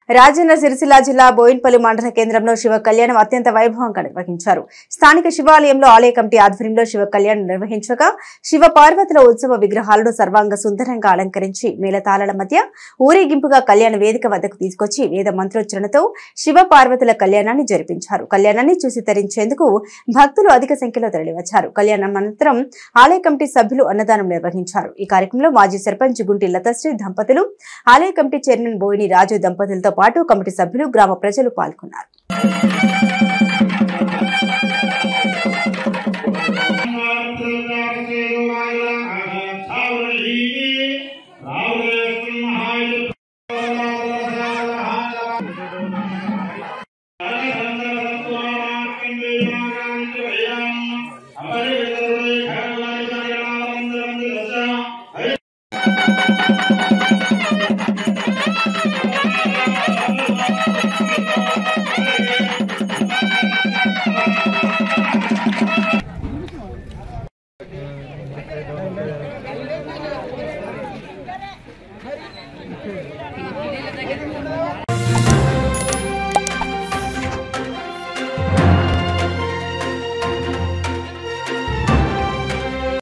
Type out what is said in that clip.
రాజన్న సిరిసిల్ల జిల్లా బోయిన్పల్లి మండల కేంద్రంలో శివ కళ్యాణం అత్యంత వైభవంగా నిర్వహించారు స్థానిక శివాలయంలో ఆలయ కమిటీ ఆధ్వర్యంలో శివ కళ్యాణం నిర్వహించగా శివ పార్వతుల ఉత్సవ విగ్రహాలను సర్వాంగ సుందరంగా అలంకరించి మేళతాళాల మధ్య ఊరేగింపుగా కళ్యాణ వేదిక వద్దకు తీసుకొచ్చి వేద మంత్రోచ్చరణతో శివ పార్వతుల కళ్యాణాన్ని జరిపించారు కళ్యాణాన్ని చూసి తరించేందుకు భక్తులు అధిక సంఖ్యలో తరలివచ్చారు కళ్యాణం అనంతరం ఆలయ కమిటీ సభ్యులు అన్నదానం నిర్వహించారు ఈ కార్యక్రమంలో మాజీ సర్పంచ్ గుంటి లతశ్రీ దంపతులు ఆలయ కమిటీ చైర్మన్ బోయిని రాజు దంపతులతో పాటు కమిటీ సభ్యులు గ్రామ ప్రజలు పాల్గొన్నారు ¡Vamos!